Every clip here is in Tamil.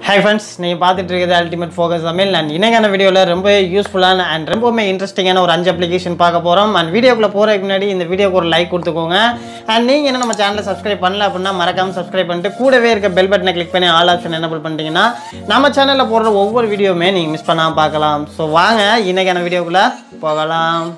ஹை ஃப்ரெண்ட்ஸ் நீங்கள் பார்த்துட்டு இருக்கிறது அல்டிமேட் ஃபோக்கஸ் தமிழ் அண்ட் இன்னைக்கான வீடியோவில் ரொம்ப யூஸ்ஃபுல்லான அண்ட் ரொம்பவுமே இன்ட்ரெஸ்டிங்கான ஒரு அஞ்சு அப்ளிகேஷன் பார்க்க போகிறோம் அண்ட் வீடியோக்குள்ளே போகிறதுக்கு முன்னாடி இந்த வீடியோக்கு ஒரு லைக் கொடுத்துக்கோங்க அண்ட் நீங்கள் என்ன நம்ம சேனலை சப்ஸ்கிரைப் பண்ணல அப்படின்னா மறக்காமல் சப்ஸ்கிரைப் பண்ணிட்டு கூடவே இருக்க பெல் பட்டனை கிளிக் பண்ணி ஆல் ஆப்ஷன் எனபிள் பண்ணிட்டீங்கன்னா நம்ம சேனலில் போடுற ஒவ்வொரு வீடியோவுமே நீங்கள் மிஸ் பண்ணாமல் பார்க்கலாம் ஸோ வாங்க இன்னைக்கான வீடியோக்குள்ளே போகலாம்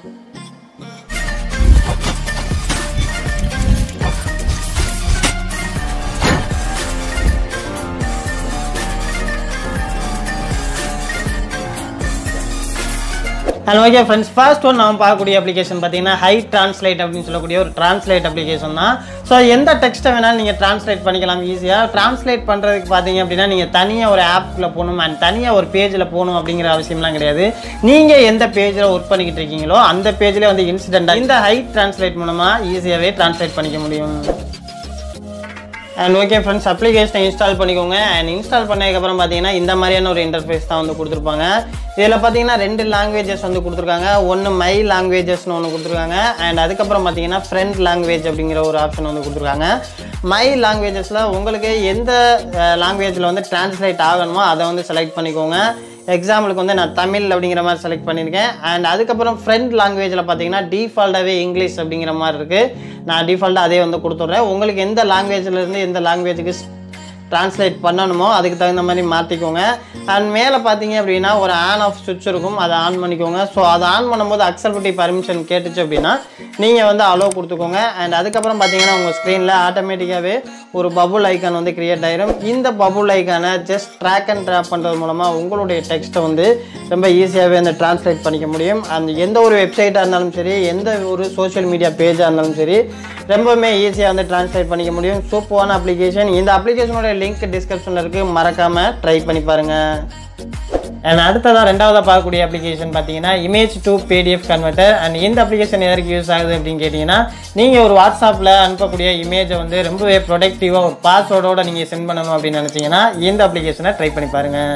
and okay friends first one நம்ம பார்க்கக்கூடிய அப்ளிகேஷன் பார்த்தீங்கன்னா ஹை ட்ரான்ஸ்லேட் அப்படின்னு சொல்லக்கூடிய ஒரு ட்ரான்ஸ்லேட் அப்ளிகேஷன் தான் ஸோ எந்த டெக்ஸ்ட்டை வேணாலும் நீங்கள் ட்ரான்ஸ்லேட் பண்ணிக்கலாம் ஈஸியாக ட்ரான்ஸ்லேட் பண்ணுறதுக்கு பார்த்தீங்க அப்படின்னா நீங்கள் தனியாக ஒரு ஆப்குள்ளே போகணும் அண்ட் தனியாக ஒரு பேஜில் போகணும் அப்படிங்கிற அவசியம்லாம் கிடையாது நீங்கள் எந்த பேஜில் ஒர்க் பண்ணிக்கிட்டு இருக்கீங்களோ அந்த பேஜில் வந்து இன்சிடென்ட்டாக இந்த ஹை ட்ரான்ஸ்லேட் மூலமாக ஈஸியாகவே ட்ரான்ஸ்லேட் பண்ணிக்க முடியும் அண்ட் ஓகே ஃப்ரெண்ட்ஸ் அப்ளிகேஷனை இன்ஸ்டால் பண்ணிக்கோங்க அண்ட் இன்ஸ்டால் பண்ணதுக்கப்புறம் பார்த்தீங்கன்னா இந்த மாதிரியான ஒரு இன்டர்ஃபேஸ் தான் வந்து கொடுத்துருப்பாங்க இதில் பார்த்தீங்கன்னா ரெண்டு லாங்குவேஜஸ் வந்து கொடுத்துருக்காங்க ஒன்று மை லாங்குவேஜஸ்னு ஒன்று கொடுத்துருக்காங்க அண்ட் அதுக்கப்புறம் பார்த்தீங்கன்னா ஃப்ரெண்ட் லாங்குவேஜ் அப்படிங்கிற ஒரு ஆப்ஷன் வந்து கொடுத்துருக்காங்க மை லாங்குவேஜஸில் உங்களுக்கு எந்த லாங்குவேஜில் வந்து டிரான்ஸ்லேட் ஆகணுமோ அதை வந்து செலக்ட் பண்ணிக்கோங்க எக்ஸாம்பிளுக்கு வந்து நான் தமிழ் அப்படிங்கிற மாதிரி செலக்ட் பண்ணியிருக்கேன் அண்ட் அதுக்கப்புறம் ஃப்ரெண்ட் லாங்குவேஜில் பார்த்தீங்கன்னா டிஃபால்ட்டாகவே இங்கிலீஷ் அப்படிங்கிற மாதிரி இருக்குது நான் டிஃபால்ட்டாக அதே வந்து கொடுத்துட்றேன் உங்களுக்கு எந்த லாங்குவேஜில் இருந்து எந்த லாங்குவேஜுக்கு ட்ரான்ஸ்லேட் பண்ணணுமோ அதுக்கு தகுந்த மாதிரி மாற்றிக்கோங்க அண்ட் மேலே பார்த்தீங்க அப்படின்னா ஒரு ஆன் ஆஃப் சுவிட்ச் இருக்கும் அதை ஆன் பண்ணிக்கோங்க ஸோ அதை ஆன் பண்ணும்போது அக்செப்டிவ் பர்மிஷன் கேட்டுச்சு அப்படின்னா நீங்கள் வந்து அலோவ் கொடுத்துக்கோங்க அண்ட் அதுக்கப்புறம் பார்த்தீங்கன்னா உங்கள் ஸ்க்ரீனில் ஆட்டோமேட்டிக்காகவே ஒரு பபுள் ஐக்கான் வந்து கிரியேட் ஆயிரும் இந்த பபுள் ஐக்கானை ஜஸ்ட் ட்ராக் அண்ட் ட்ராப் பண்ணுறது மூலமாக உங்களுடைய டெக்ஸ்ட்டை வந்து ரொம்ப ஈஸியாகவே வந்து ட்ரான்ஸ்லேட் பண்ணிக்க முடியும் அந்த எந்த ஒரு வெப்சைட்டாக இருந்தாலும் சரி எந்த ஒரு சோஷியல் மீடியா பேஜாக இருந்தாலும் சரி ரொம்பவுமே ஈஸியாக வந்து ட்ரான்ஸ்லேட் பண்ணிக்க முடியும் சூப்பரான அப்ளிகேஷன் இந்த அப்ளிகேஷனோட லிங்க் டிஸ்கிரிப்ஷனில் இருக்குது மறக்காமல் ட்ரை பண்ணி பாருங்கள் அண்ட் அடுத்ததாக ரெண்டாவதாக பார்க்கக்கூடிய அப்ளிகேஷன் பார்த்தீங்கன்னா image to PDF converter and இந்த அப்ளிகேஷன் எதற்கு யூஸ் ஆகுது அப்படின்னு கேட்டிங்கன்னா நீங்கள் ஒரு வாட்ஸ்அப்பில் அனுப்பக்கூடிய இமேஜை வந்து ரொம்பவே ப்ரொடக்டிவாக ஒரு பாஸ்வேர்டோட நீங்கள் சென்ட் பண்ணணும் அப்படின்னு நினச்சிங்கன்னா இந்த அப்ளிகேஷனை ட்ரை பண்ணி பாருங்கள்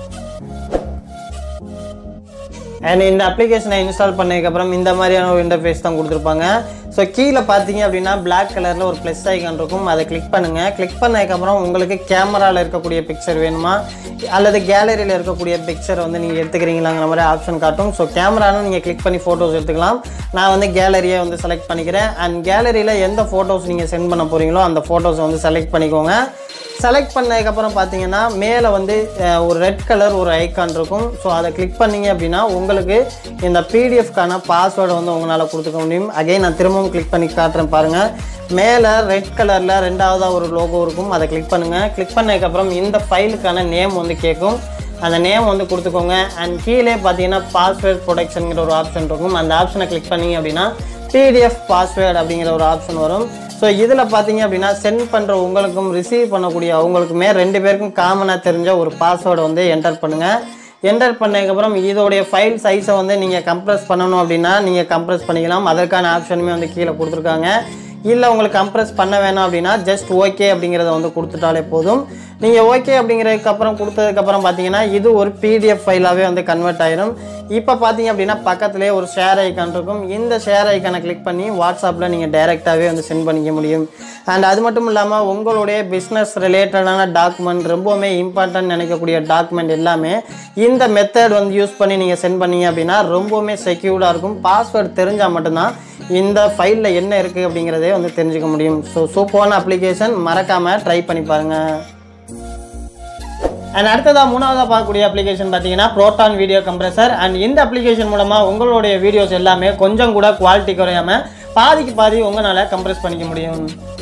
அண்ட் இந்த அப்ளிகேஷனை இன்ஸ்டால் பண்ணதுக்கப்புறம் இந்த மாதிரியான ஒரு இன்டர்ஃபேஸ் தான் கொடுத்துருப்பாங்க ஸோ கீழே பார்த்தீங்க அப்படின்னா பிளாக் கலரில் ஒரு ப்ளஸ் ஐக்கான் இருக்கும் அதை கிளிக் பண்ணுங்கள் கிளிக் பண்ணதுக்கப்புறம் உங்களுக்கு கேமராவில் இருக்கக்கூடிய பிக்சர் வேணுமா அல்லது கேலரியில் இருக்கக்கூடிய பிக்சர் வந்து நீங்கள் எடுத்துக்கிறீங்களாங்கிற மாதிரி ஆப்ஷன் காட்டும் ஸோ கேமராலும் நீங்கள் கிளிக் பண்ணி ஃபோட்டோஸ் எடுத்துக்கலாம் நான் வந்து கேலரியை வந்து செலக்ட் பண்ணிக்கிறேன் அண்ட் கேலரியில் எந்த ஃபோட்டோஸ் நீங்கள் சென்ட் பண்ண போகிறீங்களோ அந்த ஃபோட்டோஸை வந்து செலக்ட் பண்ணிக்கோங்க செலக்ட் பண்ணதுக்கப்புறம் பார்த்தீங்கன்னா மேலே வந்து அஹ், ஒரு ரெட் கலர் ஒரு ஐக்கான் இருக்கும் ஸோ அதை கிளிக் பண்ணீங்க அப்படின்னா உங்களுக்கு இந்த பிடிஎஃப்கான பாஸ்வேர்டை வந்து உங்களால் கொடுத்துக்க முடியும் அகைன் நான் திரும்பவும் கிளிக் பண்ணி காட்டுறேன் பாருங்கள் மேலே ரெட் கலரில் ரெண்டாவதாக ஒரு லோகோ இருக்கும் அதை கிளிக் பண்ணுங்கள் கிளிக் பண்ணதுக்கப்புறம் இந்த ஃபைலுக்கான நேம் வந்து கேட்கும் அந்த நேம் வந்து கொடுத்துக்கோங்க அண்ட் கீழே பார்த்தீங்கன்னா பாஸ்வேர்ட் ப்ரொடெக்ஷனுங்கிற ஒரு ஆப்ஷன் இருக்கும் அந்த ஆப்ஷனை கிளிக் பண்ணீங்க அப்படின்னா பிடிஎஃப் பாஸ்வேர்டு அப்படிங்கிற ஒரு ஆப்ஷன் வரும் ஸோ இதில் பார்த்தீங்க அப்படின்னா சென்ட் பண்ணுற உங்களுக்கும் ரிசீவ் பண்ணக்கூடிய அவங்களுக்குமே ரெண்டு பேருக்கும் காமனாக தெரிஞ்ச ஒரு பாஸ்வேர்டை வந்து என்டர் பண்ணுங்கள் என்டர் பண்ணதுக்கப்புறம் இதோடைய ஃபைல் சைஸை வந்து நீங்கள் கம்ப்ரஸ் பண்ணணும் அப்படின்னா நீங்கள் கம்ப்ரஸ் பண்ணிக்கலாம் அதற்கான ஆப்ஷனுமே வந்து கீழே கொடுத்துருக்காங்க இல்லை உங்களுக்கு கம்ப்ரஸ் பண்ண வேணாம் அப்படின்னா ஜஸ்ட் ஓகே அப்படிங்கிறத வந்து கொடுத்துட்டாலே போதும் நீங்கள் ஓகே அப்படிங்கிறதுக்கு அப்புறம் கொடுத்ததுக்கப்புறம் பார்த்தீங்கன்னா இது ஒரு பிடிஎஃப் ஃபைலாகவே வந்து கன்வெர்ட் ஆயிரும் இப்போ பார்த்தீங்க அப்படின்னா பக்கத்துலேயே ஒரு ஷேர் ஐக்கான் இருக்கும் இந்த ஷேர் ஐக்கானை கிளிக் பண்ணி வாட்ஸ்அப்பில் நீங்கள் டைரெக்டாகவே வந்து சென்ட் பண்ணிக்க முடியும் அண்ட் அது மட்டும் இல்லாமல் உங்களுடைய பிஸ்னஸ் ரிலேட்டடான டாக்குமெண்ட் ரொம்பவுமே இம்பார்ட்டன்ட் நினைக்கக்கூடிய டாக்குமெண்ட் எல்லாமே இந்த மெத்தட் வந்து யூஸ் பண்ணி நீங்கள் சென்ட் பண்ணீங்க அப்படின்னா ரொம்பவுமே செக்யூர்டாக இருக்கும் பாஸ்வேர்டு தெரிஞ்சால் மட்டும்தான் இந்த ஃபைலில் என்ன இருக்குது அப்படிங்கிறதே வந்து தெரிஞ்சுக்க முடியும் ஸோ சூப்பரான அப்ளிகேஷன் மறக்காமல் ட்ரை பண்ணி பாருங்கள் அண்ட் அடுத்ததாக மூணாவதாக பார்க்கக்கூடிய அப்ளிகேஷன் பார்த்தீங்கன்னா ப்ரோட்டான் வீடியோ கம்ப்ரஸர் அண்ட் இந்த அப்ளிகேஷன் மூலமாக உங்களுடைய வீடியோஸ் எல்லாமே கொஞ்சம் கூட குவாலிட்டி குறையாமல் பாதிக்கு பாதி உங்களால் கம்ப்ரஸ் பண்ணிக்க முடியும்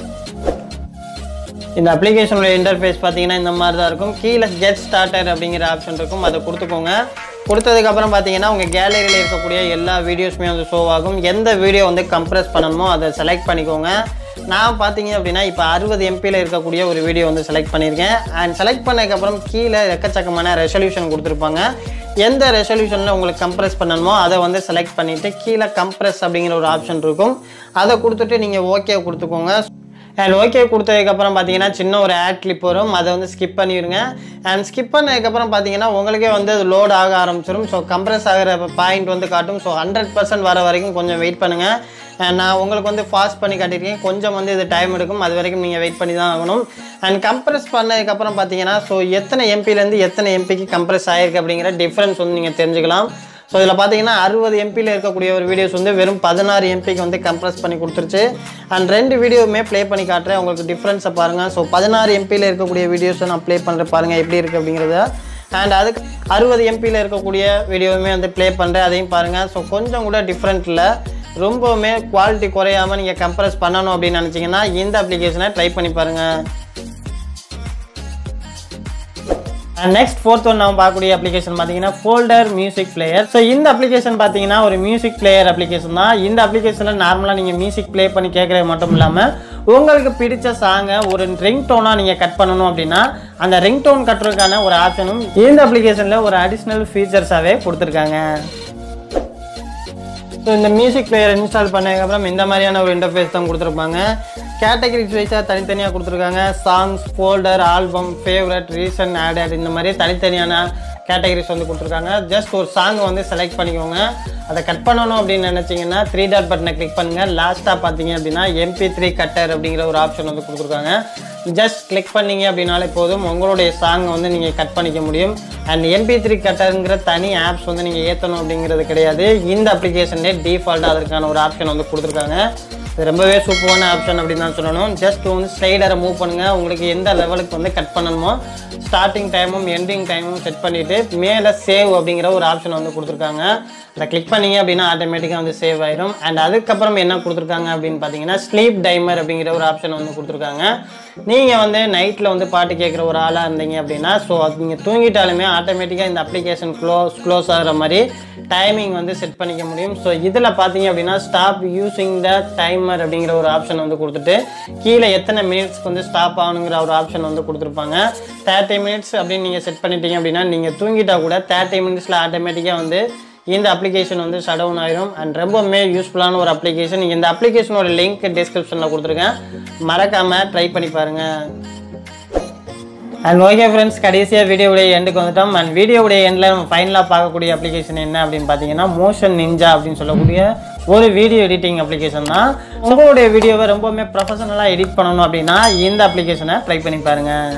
இந்த அப்ளிகேஷனோட இன்டர்ஃபேஸ் பார்த்தீங்கன்னா இந்த மாதிரி தான் இருக்கும் கீழே கெட் ஸ்டார்டர் அப்படிங்கிற ஆப்ஷன் இருக்கும் அதை கொடுத்துக்கோங்க கொடுத்ததுக்கப்புறம் பார்த்தீங்கன்னா உங்கள் கேலரியில் இருக்கக்கூடிய எல்லா வீடியோஸுமே வந்து ஷோ ஆகும் எந்த வீடியோ வந்து கம்ப்ரஸ் பண்ணணுமோ அதை செலக்ட் பண்ணிக்கோங்க நான் பார்த்தீங்க அப்படின்னா இப்போ அறுபது எம்பியில் இருக்கக்கூடிய ஒரு வீடியோ வந்து செலக்ட் பண்ணியிருக்கேன் அண்ட் செலக்ட் பண்ணதுக்கப்புறம் கீழே எக்கச்சக்கமான ரெசல்யூஷன் கொடுத்துருப்பாங்க எந்த ரெசல்யூஷனில் உங்களுக்கு கம்ப்ரஸ் பண்ணணுமோ அதை வந்து செலக்ட் பண்ணிவிட்டு கீழே கம்ப்ரஸ் அப்படிங்கிற ஒரு ஆப்ஷன் இருக்கும் அதை கொடுத்துட்டு நீங்கள் ஓகே கொடுத்துக்கோங்க அண்ட் ஓகே கொடுத்ததுக்கப்புறம் பார்த்தீங்கன்னா சின்ன ஒரு ஆட் கிளிப் வரும் அதை வந்து ஸ்கிப் பண்ணிடுங்க அண்ட் ஸ்கிப் பண்ணதுக்கப்புறம் பார்த்தீங்கன்னா உங்களுக்கே வந்து அது லோட் ஆக ஆரம்பிச்சிடும் ஸோ கம்ப்ரஸ் ஆகிற பாயிண்ட் வந்து காட்டும் ஸோ ஹண்ட்ரட் பர்சன்ட் வர வரைக்கும் கொஞ்சம் வெயிட் பண்ணுங்கள் And நான் உங்களுக்கு வந்து ஃபாஸ்ட் பண்ணி காட்டியிருக்கேன் கொஞ்சம் வந்து இது டைம் எடுக்கும் அது வரைக்கும் நீங்கள் வெயிட் பண்ணி தான் ஆகணும் அண்ட் கம்ப்ரெஸ் பண்ணதுக்கப்புறம் பார்த்தீங்கன்னா ஸோ எத்தனை எம்பிலேருந்து எத்தனை எம்பிக்கு கம்ப்ரெஸ் ஆகிருக்கு அப்படிங்கிற டிஃப்ரென்ஸ் வந்து நீங்கள் தெரிஞ்சுக்கலாம் ஸோ இதில் பார்த்தீங்கன்னா அறுபது எம்பியில் இருக்கக்கூடிய ஒரு வீடியோஸ் வந்து வெறும் பதினாறு எம்பிக்கு வந்து கம்ப்ரெஸ் பண்ணி கொடுத்துருச்சு அண்ட் ரெண்டு வீடியோவுமே ப்ளே பண்ணி காட்டுறேன் உங்களுக்கு டிஃப்ரென்ஸை பாருங்கள் ஸோ பதினாறு எம்பியில் இருக்கக்கூடிய வீடியோஸை நான் ப்ளே பண்ணுறேன் பாருங்கள் எப்படி இருக்குது அப்படிங்கிறத அண்ட் அதுக்கு அறுபது எம்பியில் இருக்கக்கூடிய வீடியோவுமே வந்து ப்ளே பண்ணுறேன் அதையும் பாருங்கள் ஸோ கொஞ்சம் கூட டிஃப்ரெண்ட் இல்லை ரொம்பவுமே குவாலிட்டி குறையாமல் நீங்கள் கம்ப்ரெஸ் பண்ணணும் அப்படின்னு நினச்சிங்கன்னா இந்த அப்ளிகேஷனை ட்ரை பண்ணி பாருங்கள் நெக்ஸ்ட் ஃபோர்த் ஒன் நம்ம பார்க்கக்கூடிய அப்ளிகேஷன் பார்த்தீங்கன்னா ஃபோல்டர் மியூசிக் பிளேயர் ஸோ இந்த அப்ளிகேஷன் பார்த்தீங்கன்னா ஒரு மியூசிக் பிளேயர் அப்ளிகேஷன் தான் இந்த அப்ளிகேஷனில் நார்மலாக நீங்கள் மியூசிக் ப்ளே பண்ணி கேட்குறது மட்டும் இல்லாமல் உங்களுக்கு பிடிச்ச சாங்கை ஒரு ரிங் டோனாக நீங்கள் கட் பண்ணணும் அப்படின்னா அந்த ரிங் டோன் கட்டுறதுக்கான ஒரு ஆப்ஷனும் இந்த அப்ளிகேஷனில் ஒரு அடிஷ்னல் ஃபீச்சர்ஸாகவே கொடுத்துருக்காங்க ஸோ இந்த மியூசிக் பிளேயர் இன்ஸ்டால் பண்ணதுக்கப்புறம் இந்த மாதிரியான ஒரு இன்டர்ஃபேஸ் தான் கொடுத்துருப்பாங்க கேட்டகரிஸ் வைஸாக தனித்தனியாக கொடுத்துருக்காங்க songs folder album favourite recent added இந்த மாதிரி தனித்தனியான கேட்டகரிஸ் வந்து கொடுத்துருக்காங்க ஜஸ்ட் ஒரு சாங் வந்து செலக்ட் பண்ணிக்கோங்க அதை கட் பண்ணணும் அப்படின்னு நினச்சிங்கன்னா த்ரீ டாட் பட்டனை கிளிக் பண்ணுங்கள் லாஸ்ட்டாக பார்த்தீங்க அப்படின்னா எம்பி த்ரீ கட்டர் அப்படிங்கிற ஒரு ஆப்ஷன் வந்து கொடுத்துருக்காங்க ஜஸ்ட் கிளிக் பண்ணீங்க அப்படின்னாலே போதும் உங்களுடைய சாங்கை வந்து நீங்கள் கட் பண்ணிக்க முடியும் அண்ட் எம்பி த்ரீ கட்டருங்கிற தனி ஆப்ஸ் வந்து நீங்கள் ஏற்றணும் அப்படிங்கிறது கிடையாது இந்த அப்ளிகேஷன்லேயே டிஃபால்ட்டாக அதற்கான ஒரு ஆப்ஷன் வந்து கொடுத்துருக்காங்க இது ரொம்பவே சூப்பரான ஆப்ஷன் அப்படின்னு தான் சொல்லணும் ஜஸ்ட் வந்து ஸ்லைடரை மூவ் பண்ணுங்கள் உங்களுக்கு எந்த லெவலுக்கு வந்து கட் பண்ணணுமோ ஸ்டார்டிங் டைமும் எண்டிங் டைமும் செட் பண்ணிவிட்டு மேலே சேவ் அப்படிங்கிற ஒரு ஆப்ஷன் வந்து கொடுத்துருக்காங்க அதை கிளிக் பண்ணீங்க அப்படின்னா ஆட்டோமேட்டிக்காக வந்து சேவ் ஆயிரும் அண்ட் அதுக்கப்புறம் என்ன கொடுத்துருக்காங்க அப்படின்னு பார்த்தீங்கன்னா ஸ்லீப் டைமர் அப்படிங்கிற ஒரு ஆப்ஷன் வந்து கொடுத்துருக்காங்க நீங்கள் வந்து நைட்டில் வந்து பாட்டு கேட்குற ஒரு ஆளாக இருந்தீங்க அப்படின்னா ஸோ அது நீங்கள் தூங்கிட்டாலுமே ஆட்டோமேட்டிக்காக இந்த அப்ளிகேஷன் க்ளோஸ் க்ளோஸ் ஆகிற மாதிரி டைமிங் வந்து செட் பண்ணிக்க முடியும் ஸோ இதில் பார்த்தீங்க அப்படின்னா ஸ்டாப் யூஸிங் த டைமர் அப்படிங்கிற ஒரு ஆப்ஷன் வந்து கொடுத்துட்டு கீழே எத்தனை மினிட்ஸ்க்கு வந்து ஸ்டாப் ஆகணுங்கிற ஒரு ஆப்ஷன் வந்து கொடுத்துருப்பாங்க தேர்ட்டி மினிட்ஸ் அப்படின்னு நீங்கள் செட் பண்ணிட்டீங்க அப்படின்னா நீங்கள் தூங்கிட்டா கூட தேர்ட்டி மினிட்ஸில் ஆட்டோமேட்டிக்காக வந்து இந்த அப்ளிகேஷன் வந்து ஷட் டவுன் ஆயிரும் அண்ட் ரொம்பவுமே யூஸ்ஃபுல்லான ஒரு அப்ளிகேஷன் இந்த அப்ளிகேஷனோட லிங்க் டிஸ்கிரிப்ஷனில் கொடுத்துருக்கேன் மறக்காமல் ட்ரை பண்ணி பாருங்கள் அண்ட் ஓகே ஃப்ரெண்ட்ஸ் கடைசியாக வீடியோவுடைய எண்டுக்கு வந்துட்டோம் அண்ட் வீடியோவுடைய எண்டில் நம்ம ஃபைனலாக பார்க்கக்கூடிய அப்ளிகேஷன் என்ன அப்படின்னு பார்த்தீங்கன்னா மோஷன் நிஞ்சா அப்படின்னு சொல்லக்கூடிய ஒரு வீடியோ எடிட்டிங் அப்ளிகேஷன் தான் உங்களுடைய வீடியோவை ரொம்பவுமே ப்ரொஃபஷனலாக எடிட் பண்ணணும் அப்படின்னா இந்த அப்ளிகேஷனை ட்ரை பண்ணி பாருங்கள்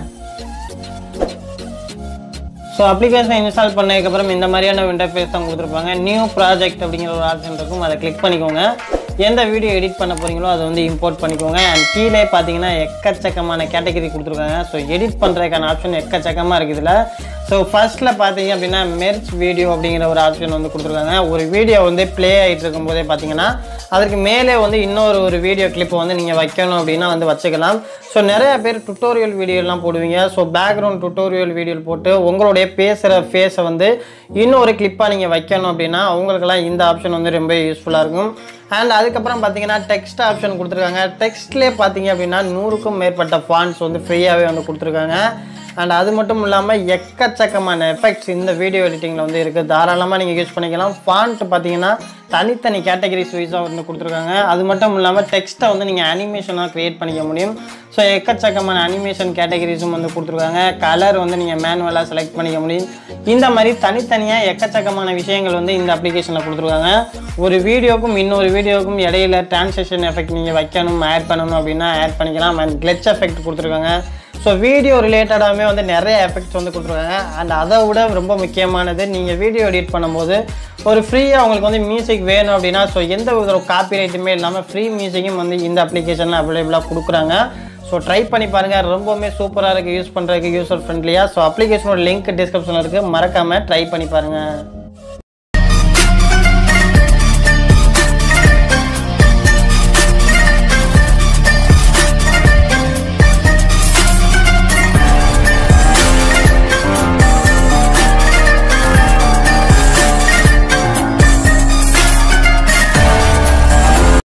ஸோ அப்ளிகேஷன் இன்ஸ்டால் பண்ணதுக்கப்புறம் இந்த மாதிரியான இன்டர்ஃபேஸ் தான் கொடுத்துருப்பாங்க நியூ ப்ராஜெக்ட் அப்படிங்கிற ஒரு ஆப்ஷன் இருக்கும் அதை கிளிக் பண்ணிக்கோங்க எந்த வீடியோ எடிட் பண்ண போகிறீங்களோ அதை வந்து இம்போர்ட் பண்ணிக்கோங்க அண்ட் கீழே பார்த்தீங்கன்னா எக்கச்சக்கமான கேட்டகரி கொடுத்துருக்காங்க ஸோ எடிட் பண்ணுறதுக்கான ஆப்ஷன் எக்கச்சக்கமாக இருக்குது இதில் ஸோ ஃபர்ஸ்ட்டில் பார்த்தீங்க அப்படின்னா மெர்ச் வீடியோ அப்படிங்கிற ஒரு ஆப்ஷன் வந்து கொடுத்துருக்காங்க ஒரு வீடியோ வந்து ப்ளே ஆகிட்டு இருக்கும்போதே பார்த்தீங்கன்னா அதற்கு மேலே வந்து இன்னொரு ஒரு வீடியோ கிளிப்பை வந்து நீங்கள் வைக்கணும் அப்படின்னா வந்து வச்சுக்கலாம் ஸோ நிறைய பேர் டுட்டோரியல் வீடியோலாம் போடுவீங்க ஸோ பேக்ரவுண்ட் டுட்டோரியல் வீடியோ போட்டு உங்களுடைய பேசுகிற ஃபேஸை வந்து இன்னொரு கிளிப்பாக நீங்கள் வைக்கணும் அப்படின்னா அவங்களுக்கெல்லாம் இந்த ஆப்ஷன் வந்து ரொம்ப யூஸ்ஃபுல்லாக இருக்கும் அண்ட் அதுக்கப்புறம் பார்த்தீங்கன்னா டெக்ஸ்ட் ஆப்ஷன் கொடுத்துருக்காங்க டெக்ஸ்ட்லேயே பார்த்தீங்க அப்படின்னா நூறுக்கும் மேற்பட்ட ஃபாண்ட்ஸ் வந்து ஃப்ரீயாகவே வந்து கொடுத்துருக்காங்க அண்ட் அது மட்டும் இல்லாமல் எக்கச்சக்கமான எஃபெக்ட்ஸ் இந்த வீடியோ எடிட்டிங்கில் வந்து இருக்குது தாராளமாக நீங்கள் யூஸ் பண்ணிக்கலாம் ஃபாண்ட் பார்த்தீங்கன்னா தனித்தனி கேட்டகரிஸ் வைஸாக வந்து கொடுத்துருக்காங்க அது மட்டும் இல்லாமல் டெக்ஸ்ட்டை வந்து நீங்கள் அனிமேஷனாக க்ரியேட் பண்ணிக்க முடியும் ஸோ எக்கச்சக்கமான அனிமேஷன் கேட்டகரிஸும் வந்து கொடுத்துருக்காங்க கலர் வந்து நீங்கள் மேனுவலாக செலக்ட் பண்ணிக்க முடியும் இந்த மாதிரி தனித்தனியாக எக்கச்சக்கமான விஷயங்கள் வந்து இந்த அப்ளிகேஷனில் கொடுத்துருக்காங்க ஒரு வீடியோக்கும் இன்னொரு வீடியோக்கும் இடையில டிரான்சேஷன் எஃபெக்ட் நீங்கள் வைக்கணும் ஆட் பண்ணணும் அப்படின்னா ஆட் பண்ணிக்கலாம் அண்ட் கிளச் எஃபெக்ட் கொடுத்துருக்காங்க ஸோ வீடியோ ரிலேட்டடாகவே வந்து நிறைய எஃபெக்ட்ஸ் வந்து கொடுத்துருக்காங்க அண்ட் அதை விட ரொம்ப முக்கியமானது நீங்கள் வீடியோ எடிட் பண்ணும்போது ஒரு ஃப்ரீயாக உங்களுக்கு வந்து மியூசிக் வேணும் அப்படின்னா ஸோ எந்த ஒரு காப்பி ரைட்டுமே இல்லாமல் ஃப்ரீ மியூசிக்கும் வந்து இந்த அப்ளிகேஷனில் அவைலபிளாக கொடுக்குறாங்க ஸோ ட்ரை பண்ணி பாருங்கள் ரொம்பவுமே சூப்பராக இருக்குது யூஸ் பண்ணுறதுக்கு யூசர் ஃப்ரெண்ட்லியாக ஸோ அப்ளிகேஷனோட லிங்க் டிஸ்கிரிப்ஷனில் இருக்குது மறக்காமல் ட்ரை பண்ணி பாருங்கள்